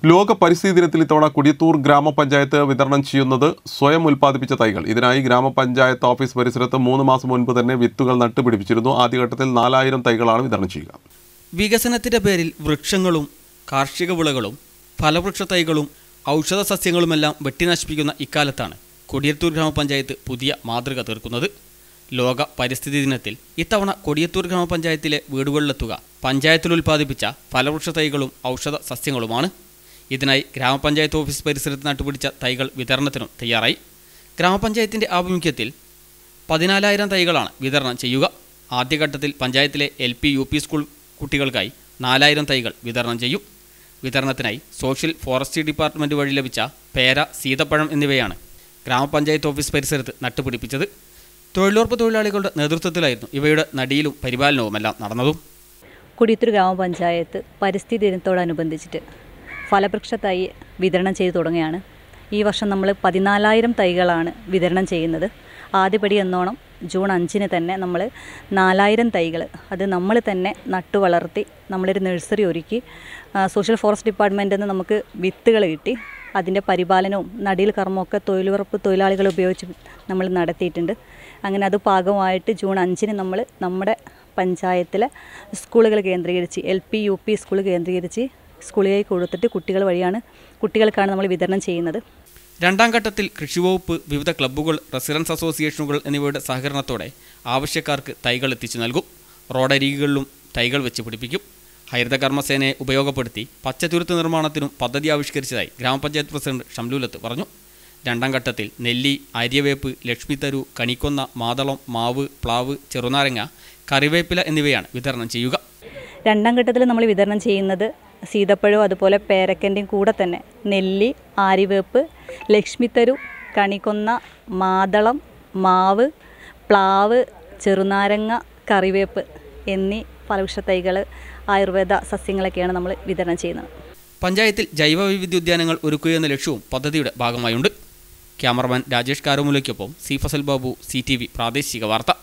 ലോക പരിസ്ഥിതി ദിനത്തിൽ ഇത്തവണ കൊടിയത്തൂർ ഗ്രാമപഞ്ചായത്ത് വിതരണം ചെയ്യുന്നത് സ്വയം ഉൽപ്പാദിപ്പിച്ച തൈകൾ ഇതിനായി ഗ്രാമപഞ്ചായത്ത് ഓഫീസ് പരിസരത്ത് മൂന്ന് മാസം മുൻപ് തന്നെ വിത്തുകൾ നട്ടുപിടിപ്പിച്ചിരുന്നു ആദ്യഘട്ടത്തിൽ നാലായിരം തൈകളാണ് വിതരണം ചെയ്യുക വികസനത്തിന്റെ പേരിൽ വൃക്ഷങ്ങളും കാർഷിക വിളകളും ഫലവൃക്ഷ തൈകളും ഔഷധ സസ്യങ്ങളുമെല്ലാം വെട്ടിനശിപ്പിക്കുന്ന ഇക്കാലത്താണ് കൊടിയത്തൂർ ഗ്രാമപഞ്ചായത്ത് പുതിയ മാതൃക തീർക്കുന്നത് ലോക പരിസ്ഥിതി ദിനത്തിൽ ഇത്തവണ കൊടിയത്തൂർ ഗ്രാമപഞ്ചായത്തിലെ വീടുകളിലെത്തുക പഞ്ചായത്തിൽ ഉൽപ്പാദിപ്പിച്ച ഫലവൃക്ഷ തൈകളും ഔഷധ സസ്യങ്ങളുമാണ് ഇതിനായി ഗ്രാമപഞ്ചായത്ത് ഓഫീസ് പരിസരത്ത് നട്ടുപിടിച്ച തൈകൾ വിതരണത്തിനും തയ്യാറായി ഗ്രാമപഞ്ചായത്തിന്റെ ആഭിമുഖ്യത്തിൽ പതിനാലായിരം തൈകളാണ് വിതരണം ചെയ്യുക ആദ്യഘട്ടത്തിൽ പഞ്ചായത്തിലെ L P U P school കുട്ടികൾക്കായി നാലായിരം തൈകൾ വിതരണം ചെയ്യും വിതരണത്തിനായി സോഷ്യൽ ഫോറസ്ട്രി ഡിപ്പാർട്ട്മെൻറ്റ് വഴി ലഭിച്ച പേര സീതപ്പഴം എന്നിവയാണ് ഗ്രാമപഞ്ചായത്ത് ഓഫീസ് പരിസരത്ത് നട്ടുപിടിപ്പിച്ചത് തൊഴിലുറപ്പ് തൊഴിലാളികളുടെ നേതൃത്വത്തിലായിരുന്നു ഇവയുടെ നടിയിലും പരിപാലനവുമെല്ലാം നടന്നതും കൊടിയത്തൂർ ഗ്രാമപഞ്ചായത്ത് പരിസ്ഥിതി ദിനത്തോടനുബന്ധിച്ചിട്ട് ഫലവൃക്ഷ തൈ വിതരണം ചെയ്തു തുടങ്ങുകയാണ് ഈ വർഷം നമ്മൾ പതിനാലായിരം തൈകളാണ് വിതരണം ചെയ്യുന്നത് ആദ്യപടി എന്നോണം ജൂൺ അഞ്ചിന് തന്നെ നമ്മൾ നാലായിരം തൈകൾ അത് നമ്മൾ തന്നെ നട്ടു വളർത്തി നമ്മളൊരു നഴ്സറി ഒരുക്കി ആ, സോഷ്യൽ ഫോറസ്റ്റ് ഡിപ്പാർട്ട്മെൻറ്റിൽ നിന്ന് നമുക്ക് വിത്തുകൾ കിട്ടി അതിൻ്റെ പരിപാലനവും നടീൽ കർമ്മമൊക്കെ തൊഴിലുറപ്പ് തൊഴിലാളികൾ ഉപയോഗിച്ച് നമ്മൾ നടത്തിയിട്ടുണ്ട് അങ്ങനെ അത് പാകമായിട്ട് ജൂൺ അഞ്ചിന് നമ്മൾ നമ്മുടെ പഞ്ചായത്തിലെ സ്കൂളുകൾ കേന്ദ്രീകരിച്ച് L P U P school കേന്ദ്രീകരിച്ച് സ്കൂളിലേക്ക് കൊടുത്തിട്ട് കുട്ടികൾ വഴിയാണ് കുട്ടികൾക്കാണ് നമ്മൾ വിതരണം ചെയ്യുന്നത് രണ്ടാം ഘട്ടത്തിൽ കൃഷിവകുപ്പ് വിവിധ ക്ലബ്ബുകൾ റെസിഡൻസ് അസോസിയേഷനുകൾ എന്നിവയുടെ സഹകരണത്തോടെ ആവശ്യക്കാർക്ക് തൈകൾ എത്തിച്ചു നൽകും റോഡരികുകളിലും തൈകൾ വെച്ച് പിടിപ്പിക്കും ഹരിതകർമ്മസേനയെ ഉപയോഗപ്പെടുത്തി പച്ചത്തുരുത്ത് നിർമ്മാണത്തിനും പദ്ധതി ആവിഷ്കരിച്ചതായി ഗ്രാമപഞ്ചായത്ത് പ്രസിഡന്റ് ഷംലൂലത്ത് പറഞ്ഞു രണ്ടാം ഘട്ടത്തിൽ നെല്ലി അര്യവേപ്പ് ലക്ഷ്മിത്തരു കണിക്കൊന്ന മാതളം മാവ് പ്ലാവ് ചെറുനാരങ്ങ കറിവേപ്പില എന്നിവയാണ് വിതരണം ചെയ്യുക രണ്ടാം ഘട്ടത്തിൽ നമ്മൾ വിതരണം ചെയ്യുന്നത് സീതപ്പഴവും അതുപോലെ പേരക്കൻ്റെയും കൂടെ തന്നെ നെല്ലി ആരിവേപ്പ് ലക്ഷ്മിത്തരു കണിക്കൊന്ന മാതളം മാവ് പ്ലാവ് ചെറുനാരങ്ങ കറിവേപ്പ് എന്നീ ഫലവൃക്ഷ തൈകൾ ആയുർവേദ സസ്യങ്ങളൊക്കെയാണ് നമ്മൾ വിതരണം ചെയ്യുന്നത് പഞ്ചായത്തിൽ ജൈവ വൈവിധ്യോദ്യാനങ്ങൾ ഒരുക്കുക എന്ന ലക്ഷ്യവും പദ്ധതിയുടെ ഭാഗമായുണ്ട് ക്യാമറമാൻ രാജേഷ് കാരമുലയ്ക്കൊപ്പം C Fasal Babu C T V പ്രാദേശിക വാർത്ത